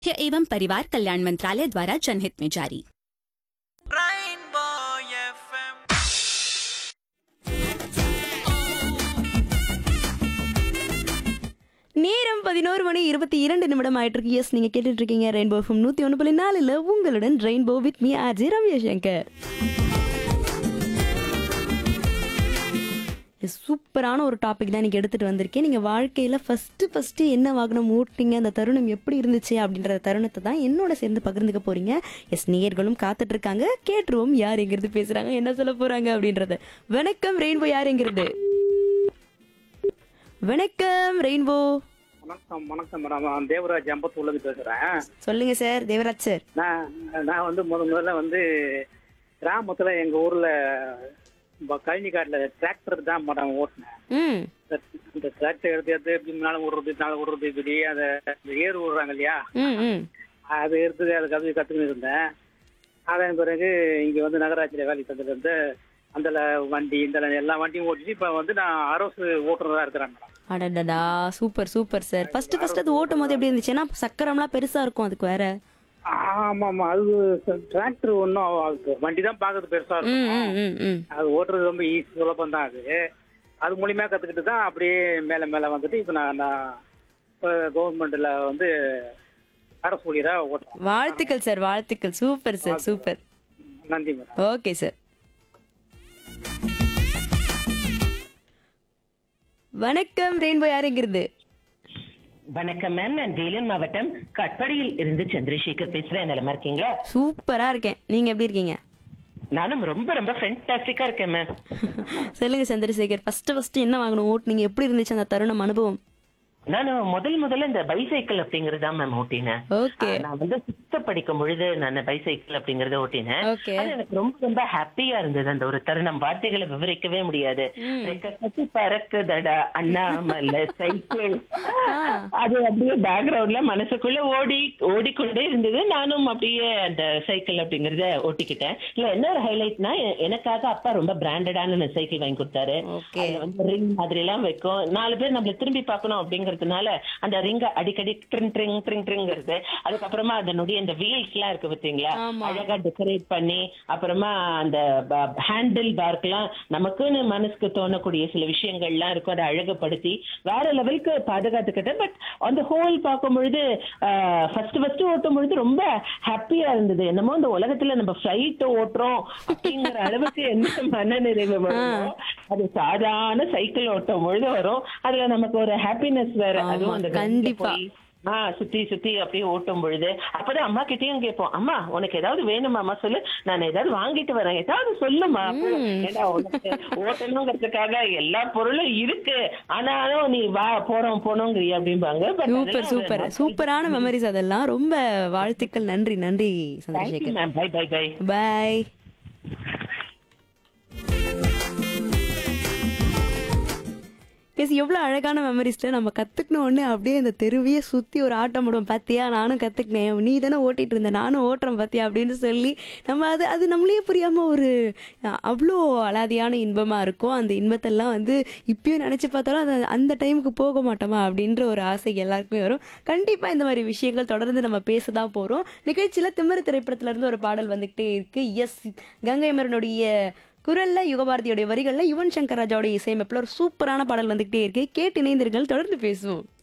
स्वास्थ्य एवं परिवार कल्याण मंत्रालय द्वारा जनहित में जारी Rainbow FM. நேரம் பதினோரு மணி இருபத்தி இரண்டு நிமிடம் ஆயிட்டு இருக்கு எஸ் நீங்க கேட்டுட்டு இருக்கீங்க ரெயின்போ எஃப்எம் நூத்தி ஒன்று புள்ளி நாலுல உங்களுடன் rainbow with me RJ Ravishankar Yes, சூப்பரான ஒரு டாபிக் தான் நீங்க எடுத்துட்டு வந்திருக்கேன் நீங்க வாழ்க்கையில ஃபர்ஸ்ட் ஃபர்ஸ்ட் என்ன வாகனம் ஓட்டிங்க அந்த தருணம் எப்படி இருந்துச்சு அப்படின்ற தருணத்தை தான் என்னோட சேர்ந்து பகிர்ந்துக்க போறீங்க எஸ் நேயர்களும் காத்துட்டு இருக்காங்க கேட்டுருவோம் யார் எங்கிருந்து பேசுறாங்க என்ன சொல்ல போறாங்க அப்படின்றத வணக்கம் ரெயின்போ யார் எங்கிறது வணக்கம் ரெயின்போ வணக்கம் வணக்கம் மேடம் நான் தேவராஜ் அம்பத்தூர்லேருந்து பேசுகிறேன் சொல்லுங்க சார் தேவராஜ் சார் நான் நான் வந்து முத முதல்ல வந்து கிராமத்தில் எங்கள் ஊரில் கழனிக்காட்டில் டிராக்டர் தான் மேடம் ஓட்டினேன் ம் இந்த டிராக்டர் எடுத்து எடுத்து இப்படி முன்னால் விடுறது நாள் விடுறது இப்படி அதை இந்த ஏறு விடுறாங்க இல்லையா ம் ம் அது எடுத்து அதை கற்று கற்றுக்கிட்டு இருந்தேன் அதன் பிறகு இங்கே வந்து நகராட்சியில் வேலை தந்துட்டு அந்த வண்டி இந்த எல்லா வண்டியும் ஓட்டிட்டு இப்போ வந்து நான் அரசு ஓட்டுறதா இருக்கிறேன் மேடம் அடடடா super super sir first first அது ஓட்டும் போது எப்படி இருந்துச்சு ஏன்னா சக்கரம்லாம் பெருசா இருக்கும் அதுக்கு வேற ஆமா ஆமா அது டிராக்டர் ஒன்றும் வண்டி தான் பார்க்கறது பெருசா ம் இருக்கும் ம் ம் ம் அது ஓட்டுறது ரொம்ப ஈஸி சுலபம் தான் அது அது மூலியமா கத்துக்கிட்டு தான் அப்படியே மேல மேல வந்துட்டு இப்போ நான் நான் கவர்மெண்ட்ல வந்து அரசு ஊழியரா ஓட்டுறேன் வாழ்த்துக்கள் சார் வாழ்த்துக்கள் சூப்பர் சார் சூப்பர் நன்றி மேடம் ஓகே சார் வணக்கம் ரெயின்போ யாருங்கிறது வணக்கம் மேம் நான் வேலூர் மாவட்டம் கட்படியில் இருந்து சந்திரசேகர் பேசுறேன் நிலமா இருக்கீங்களா சூப்பரா இருக்கேன் நீங்க எப்படி இருக்கீங்க நானும் ரொம்ப ரொம்ப ஃபென்டாஸ்டிக்கா இருக்கேன் மேம் சொல்லுங்க சந்திரசேகர் ஃபர்ஸ்ட் ஃபர்ஸ்ட் என்ன வாங்கணும் ஓட்டுனீங்க எப்படி இருந்துச்சு அந்த தருணம் அனுபவம் நான் முதல் முதல்ல இந்த பைசைக்கிள் அப்படிங்கறது தான் மேம் ஓட்டினேன் ஓகே நான் வந்து சிக்ஸ்த் படிக்கும் பொழுது நான் பைசைக்கிள் அப்படிங்கறத ஓட்டினேன் ஓகே அது எனக்கு ரொம்ப ரொம்ப ஹாப்பியா இருந்தது அந்த ஒரு தருணம் வார்த்தைகளை விவரிக்கவே முடியாது ரெக்க கட்டி பறக்குதடா அண்ணாமலை சைக்கிள் அது அப்படியே பேக்ரவுண்ட்ல மனசுக்குள்ள ஓடி ஓடிக்கொண்டே இருந்தது நானும் அப்படியே அந்த சைக்கிள் அப்படிங்கறத ஓட்டிக்கிட்டேன் இல்ல என்ன ஒரு ஹைலைட்னா எனக்காக அப்பா ரொம்ப பிராண்டடான சைக்கிள் வாங்கி கொடுத்தாரு ஓகே அதுல வந்து ரிங் மாதிரி எல்லாம் வைக்கும் நாலு பேர் நம்மள திரும்பி பார்க்கணும் அப்படிங்கறதுனால அந்த ரிங்க அடிக்கடி ட்ரிங் ட்ரிங் ட்ரிங் ட்ரிங்கிறது அதுக்கப்புறமா அதனுடைய அந்த வீல்ஸ் எல்லாம் இருக்கு பாத்தீங்களா ஆமா. அழகா டெக்கரேட் பண்ணி அப்புறமா அந்த ஹேண்டில் பார்க்கெல்லாம் நமக்குன்னு மனசுக்கு தோணக்கூடிய சில விஷயங்கள்லாம் இருக்கும் அதை அழகுபடுத்தி வேற லெவலுக்கு பாதுகாத்துக்கிட்டேன் பட் அந்த ஹோல் பார்க்கும் பொழுது ஃபர்ஸ்ட் ஃபர்ஸ்ட் ஓட்டும் பொழுது ரொம்ப ஹாப்பியா இருந்தது என்னமோ இந்த உலகத்துல நம்ம ஃபிளைட் ஓட்டுறோம் அப்படிங்கிற அளவுக்கு என்ன மனநிறைவு வருமோ அது சாதாரண சைக்கிள் ஓட்டும் பொழுது வரும் அதுல நமக்கு ஒரு ஹாப்பினஸ் வேற ஆமா, அதுவும் அந்த ground ல கண்டிப்பா. போய் ஆ சுத்தி சுத்தி அப்படியே ஓட்டும் பொழுது அப்பதான் அம்மா கிட்டயும் கேட்போம் அம்மா உனக்கு ஏதாவது வேணுமாம்மா சொல்லு நான் ஏதாவது வாங்கிட்டு வரேன் ஏதாவது சொல்லுமா அப்போ, ஏன்னா உனக்கு ஓட்டணுங்கிறதுக்காக எல்லா பொருளும் இருக்கு ஆனாலும் நீ வா போறோம் போனோங்கிறிய அப்படிம்பாங்க But சூப்பர் அதெல்லாம் சூப்பர் ஒரு சூப்பரான மெமரிஸ் அதெல்லாம் ரொம்ப வாழ்த்துக்கள் நன்றி நன்றி Thank you, Chandrasekhar ma'am. Bye, bye, bye. பாய் பேசி எவ்வளோ அழகான மெமரிஸ்ல நம்ம கத்துக்கணும் ஒன்று அப்படியே இந்த தெருவையே சுற்றி ஒரு ஆட்டம் போடுவோம் பார்த்தியா நானும் கற்றுக்கினேன் நீ தானே ஓட்டிட்டு இருந்த நானும் ஓட்டுறேன் பார்த்தியா அப்படின்னு சொல்லி நம்ம அது அது நம்மளே புரியாமல் ஒரு அஹ், அவ்வளோ அலாதியான இன்பமாக இருக்கும் அந்த இன்பத்தெல்லாம் வந்து இப்பயும் நினச்சி பார்த்தாலும் அது அந்த டைமுக்கு போக மாட்டோமா அப்படின்ற ஒரு ஆசை எல்லாருக்குமே வரும் கண்டிப்பாக இந்த மாதிரி விஷயங்கள் தொடர்ந்து நம்ம பேச தான் போகிறோம் நிகழ்ச்சியில் திமிரு திரைப்படத்துல இருந்து ஒரு பாடல் வந்துக்கிட்டே இருக்கு எஸ் கங்கை மரனுடைய குரல்ல யுகபாரதியோடைய வரிகள்ல யுவன் சங்கர் ராஜாவுடைய இசையமைப்புல ஒரு சூப்பரான பாடல் வந்துகிட்டே இருக்கு கேட்டு இணைந்தீர்கள் தொடர்ந்து பேசுவோம்